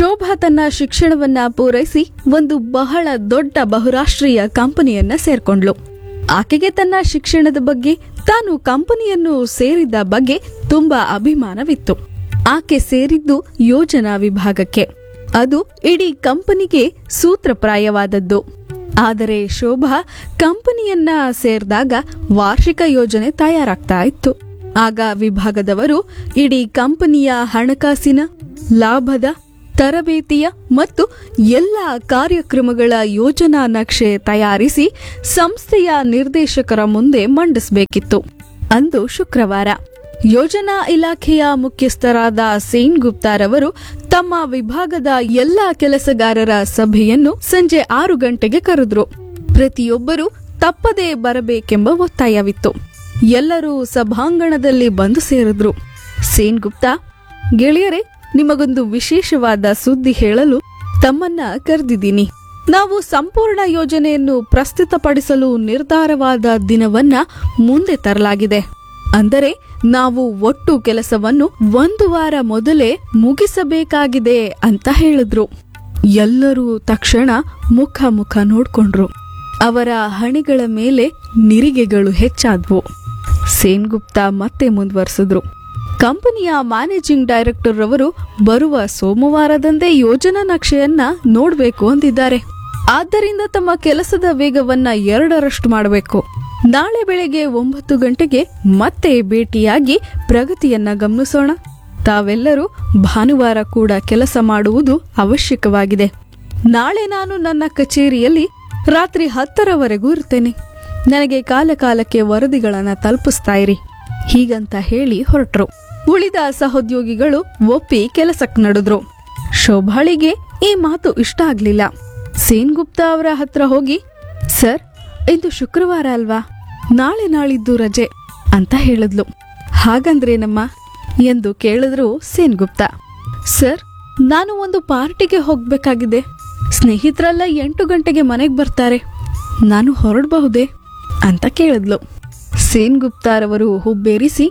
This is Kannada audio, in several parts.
ಶೋಭಾ ತನ್ನ ಶಿಕ್ಷಣವನ್ನ ಪೂರೈಸಿ ಒಂದು ಬಹಳ ದೊಡ್ಡ ಬಹುರಾಷ್ಟ್ರೀಯ ಕಂಪನಿಯನ್ನ ಸೇರ್ಕೊಂಡ್ಲು ಆಕೆಗೆ ತನ್ನ ಶಿಕ್ಷಣದ ಬಗ್ಗೆ ತಾನು ಕಂಪನಿಯನ್ನು ಸೇರಿದ ಬಗ್ಗೆ ತುಂಬಾ ಅಭಿಮಾನವಿತ್ತು ಆಕೆ ಸೇರಿದ್ದು ಯೋಜನಾ ವಿಭಾಗಕ್ಕೆ ಅದು ಇಡೀ ಕಂಪನಿಗೆ ಸೂತ್ರಪ್ರಾಯವಾದದ್ದು ಆದರೆ ಶೋಭಾ ಕಂಪನಿಯನ್ನ ಸೇರಿದಾಗ ವಾರ್ಷಿಕ ಯೋಜನೆ ತಯಾರಾಗ್ತಾ ಇತ್ತು ಆಗ ವಿಭಾಗದವರು ಇಡೀ ಕಂಪನಿಯ ಹಣಕಾಸಿನ ಲಾಭದ ತರಬೇತಿಯ ಮತ್ತು ಎಲ್ಲ ಕಾರ್ಯಕ್ರಮಗಳ ಯೋಜನಾ ನಕ್ಷೆ ತಯಾರಿಸಿ ಸಂಸ್ಥೆಯ ನಿರ್ದೇಶಕರ ಮುಂದೆ ಮಂಡಿಸಬೇಕಿತ್ತು ಅಂದು ಶುಕ್ರವಾರ ಯೋಜನಾ ಇಲಾಖೆಯ ಮುಖ್ಯಸ್ಥರಾದ ಸೇನ್ ಗುಪ್ತಾರವರು ತಮ್ಮ ವಿಭಾಗದ ಎಲ್ಲಾ ಕೆಲಸಗಾರರ ಸಭೆಯನ್ನು ಸಂಜೆ ಆರು ಗಂಟೆಗೆ ಕರೆದ್ರು ಪ್ರತಿಯೊಬ್ಬರೂ ತಪ್ಪದೇ ಬರಬೇಕೆಂಬ ಒತ್ತಾಯವಿತ್ತು ಎಲ್ಲರೂ ಸಭಾಂಗಣದಲ್ಲಿ ಬಂದು ಸೇರಿದ್ರು ಸೇನ್ ಗುಪ್ತಾ ಗೆಳೆಯರೇ ನಿಮಗೊಂದು ವಿಶೇಷವಾದ ಸುದ್ದಿ ಹೇಳಲು ತಮ್ಮನ್ನ ಕರೆದಿದ್ದೀನಿ ನಾವು ಸಂಪೂರ್ಣ ಯೋಜನೆಯನ್ನು ಪ್ರಸ್ತುತಪಡಿಸಲು ನಿರ್ಧಾರವಾದ ದಿನವನ್ನ ಮುಂದೆ ತರಲಾಗಿದೆ ಅಂದರೆ ನಾವು ಒಟ್ಟು ಕೆಲಸವನ್ನು ಒಂದು ವಾರ ಮೊದಲೇ ಮುಗಿಸಬೇಕಾಗಿದೆ ಅಂತ ಹೇಳಿದ್ರು ಎಲ್ಲರೂ ತಕ್ಷಣ ಮುಖ ಮುಖ ನೋಡ್ಕೊಂಡ್ರು ಅವರ ಹಣೆಗಳ ಮೇಲೆ ನಿರಿಗೆಗಳು ಹೆಚ್ಚಾದ್ವು ಸೇನ್ ಗುಪ್ತಾ ಮತ್ತೆ ಮುಂದುವರೆಸಿದ್ರು ಕಂಪನಿಯ ಮ್ಯಾನೇಜಿಂಗ್ ಡೈರೆಕ್ಟರ್ ಅವರು ಬರುವ ಸೋಮವಾರದಂದೇ ಯೋಜನಾ ನಕ್ಷೆಯನ್ನ ನೋಡ್ಬೇಕು ಅಂದಿದ್ದಾರೆ ಆದ್ದರಿಂದ ತಮ್ಮ ಕೆಲಸದ ವೇಗವನ್ನ ಎರಡರಷ್ಟು ಮಾಡಬೇಕು ನಾಳೆ ಬೆಳಗ್ಗೆ ಒಂಬತ್ತು ಗಂಟೆಗೆ ಮತ್ತೆ ಭೇಟಿಯಾಗಿ ಪ್ರಗತಿಯನ್ನ ಗಮನಿಸೋಣ ತಾವೆಲ್ಲರೂ ಭಾನುವಾರ ಕೂಡ ಕೆಲಸ ಮಾಡುವುದು ಅವಶ್ಯಕವಾಗಿದೆ ನಾಳೆ ನಾನು ನನ್ನ ಕಚೇರಿಯಲ್ಲಿ ರಾತ್ರಿ ಹತ್ತರವರೆಗೂ ಇರ್ತೇನೆ ನನಗೆ ಕಾಲ ಕಾಲಕ್ಕೆ ವರದಿಗಳನ್ನ ತಲುಪಿಸ್ತಾ ಇರಿ ಹೀಗಂತ ಹೇಳಿ ಹೊರಟ್ರು ಉಳಿದ ಸಹೋದ್ಯೋಗಿಗಳು ಒಪ್ಪಿ ಕೆಲಸಕ್ಕೆ ನಡೆದ್ರು ಶೋಭಾಳಿಗೆ ಈ ಮಾತು ಇಷ್ಟ ಆಗ್ಲಿಲ್ಲ ಸೇನ್ ಗುಪ್ತಾ ಅವರ ಹತ್ರ ಹೋಗಿ ಸರ್ ಇಂದು ಶುಕ್ರವಾರ ಅಲ್ವಾ ನಾಳೆ ನಾಳಿದ್ದು ರಜೆ ಅಂತ ಹೇಳಿದ್ಲು ಹಾಗಂದ್ರೇನಮ್ಮ ಎಂದು ಕೇಳಿದ್ರು ಸೇನ್ ಗುಪ್ತಾ ಸರ್ ನಾನು ಒಂದು ಪಾರ್ಟಿಗೆ ಹೋಗ್ಬೇಕಾಗಿದೆ ಸ್ನೇಹಿತರೆಲ್ಲ ಎಂಟು ಗಂಟೆಗೆ ಮನೆಗೆ ಬರ್ತಾರೆ ನಾನು ಹೊರಡಬಹುದೇ ಅಂತ ಕೇಳಿದ್ಲು ಸೇನ್ ಗುಪ್ತಾರವರು ಹುಬ್ಬೇರಿಸಿ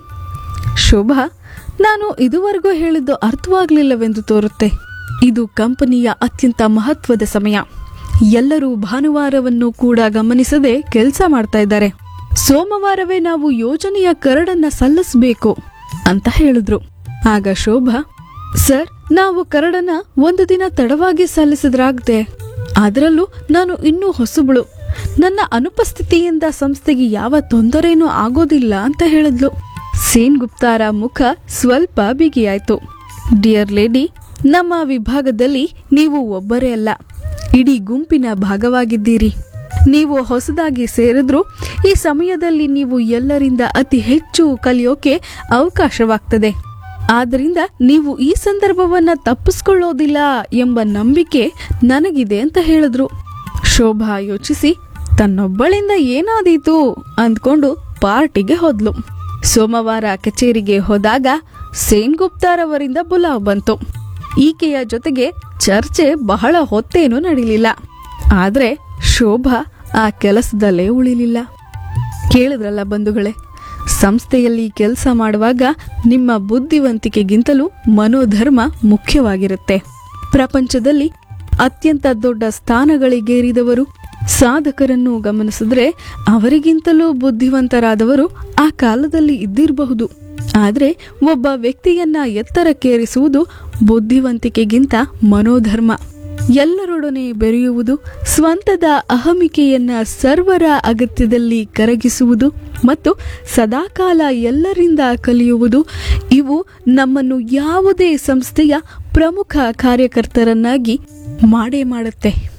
ಶೋಭಾ ನಾನು ಇದುವರೆಗೂ ಹೇಳಿದ್ದು ಅರ್ಥವಾಗ್ಲಿಲ್ಲವೆಂದು ತೋರುತ್ತೆ ಇದು ಕಂಪನಿಯ ಅತ್ಯಂತ ಮಹತ್ವದ ಸಮಯ ಎಲ್ಲರೂ ಭಾನುವಾರವನ್ನು ಕೂಡ ಗಮನಿಸದೆ ಕೆಲಸ ಮಾಡ್ತಾ ಇದ್ದಾರೆ ಸೋಮವಾರವೇ ನಾವು ಯೋಜನೆಯ ಕರಡನ್ನ ಸಲ್ಲಿಸಬೇಕು ಅಂತ ಹೇಳಿದ್ರು ಆಗ ಶೋಭಾ ಸರ್ ನಾವು ಕರಡನ್ನ ಒಂದು ದಿನ ತಡವಾಗಿ ಸಲ್ಲಿಸಿದ್ರಾಗದೆ ಅದರಲ್ಲೂ ನಾನು ಇನ್ನೂ ಹೊಸಬಳು ನನ್ನ ಅನುಪಸ್ಥಿತಿಯಿಂದ ಸಂಸ್ಥೆಗೆ ಯಾವ ತೊಂದರೆನೂ ಆಗೋದಿಲ್ಲ ಅಂತ ಹೇಳಿದ್ಲು ಸೇನ್ ಗುಪ್ತಾರ ಮುಖ ಸ್ವಲ್ಪ ಬಿಗಿಯಾಯ್ತು ಡಿಯರ್ ಲೇಡಿ ನಮ್ಮ ವಿಭಾಗದಲ್ಲಿ ನೀವು ಒಬ್ಬರೇ ಅಲ್ಲ ಇಡೀ ಗುಂಪಿನ ಭಾಗವಾಗಿದ್ದೀರಿ ನೀವು ಹೊಸದಾಗಿ ಸೇರಿದ್ರು ಈ ಸಮಯದಲ್ಲಿ ನೀವು ಎಲ್ಲರಿಂದ ಅತಿ ಹೆಚ್ಚು ಕಲಿಯೋಕೆ ಅವಕಾಶವಾಗ್ತದೆ ಆದ್ದರಿಂದ ನೀವು ಈ ಸಂದರ್ಭವನ್ನ ತಪ್ಪಿಸ್ಕೊಳ್ಳೋದಿಲ್ಲ ಎಂಬ ನಂಬಿಕೆ ನನಗಿದೆ ಅಂತ ಹೇಳಿದ್ರು ಶೋಭಾ ಯೋಚಿಸಿ ತನ್ನೊಬ್ಬಳಿಂದ ಏನಾದೀತು ಅಂದ್ಕೊಂಡು ಪಾರ್ಟಿಗೆ ಹೋದ್ಲು ಸೋಮವಾರ ಕಚೇರಿಗೆ ಹೋದಾಗ ಸೇನ್ ಗುಪ್ತಾರವರಿಂದ ಬುಲಾವ್ ಬಂತು ಈಕೆಯ ಜೊತೆಗೆ ಚರ್ಚೆ ಬಹಳ ಹೊತ್ತೇನೂ ನಡೀಲಿಲ್ಲ ಆದ್ರೆ ಶೋಭಾ ಆ ಕೆಲಸದಲ್ಲೇ ಉಳಿಲಿಲ್ಲ ಕೇಳಿದ್ರಲ್ಲ ಬಂಧುಗಳೇ ಸಂಸ್ಥೆಯಲ್ಲಿ ಕೆಲಸ ಮಾಡುವಾಗ ನಿಮ್ಮ ಬುದ್ಧಿವಂತಿಕೆಗಿಂತಲೂ ಮನೋಧರ್ಮ ಮುಖ್ಯವಾಗಿರುತ್ತೆ ಪ್ರಪಂಚದಲ್ಲಿ ಅತ್ಯಂತ ದೊಡ್ಡ ಸ್ಥಾನಗಳಿಗೇರಿದವರು ಸಾಧಕರನ್ನು ಗಮನಿಸಿದ್ರೆ ಅವರಿಗಿಂತಲೂ ಬುದ್ಧಿವಂತರಾದವರು ಆ ಕಾಲದಲ್ಲಿ ಇದ್ದಿರಬಹುದು ಆದರೆ ಒಬ್ಬ ವ್ಯಕ್ತಿಯನ್ನ ಎತ್ತರಕ್ಕೇರಿಸುವುದು ಬುದ್ಧಿವಂತಿಕೆಗಿಂತ ಮನೋಧರ್ಮ ಎಲ್ಲರೊಡನೆ ಬೆರೆಯುವುದು ಸ್ವಂತದ ಅಹಮಿಕೆಯನ್ನ ಸರ್ವರ ಅಗತ್ಯದಲ್ಲಿ ಕರಗಿಸುವುದು ಮತ್ತು ಸದಾಕಾಲ ಎಲ್ಲರಿಂದ ಕಲಿಯುವುದು ಇವು ನಮ್ಮನ್ನು ಯಾವುದೇ ಸಂಸ್ಥೆಯ ಪ್ರಮುಖ ಕಾರ್ಯಕರ್ತರನ್ನಾಗಿ ಮಾಡೇ ಮಾಡುತ್ತೆ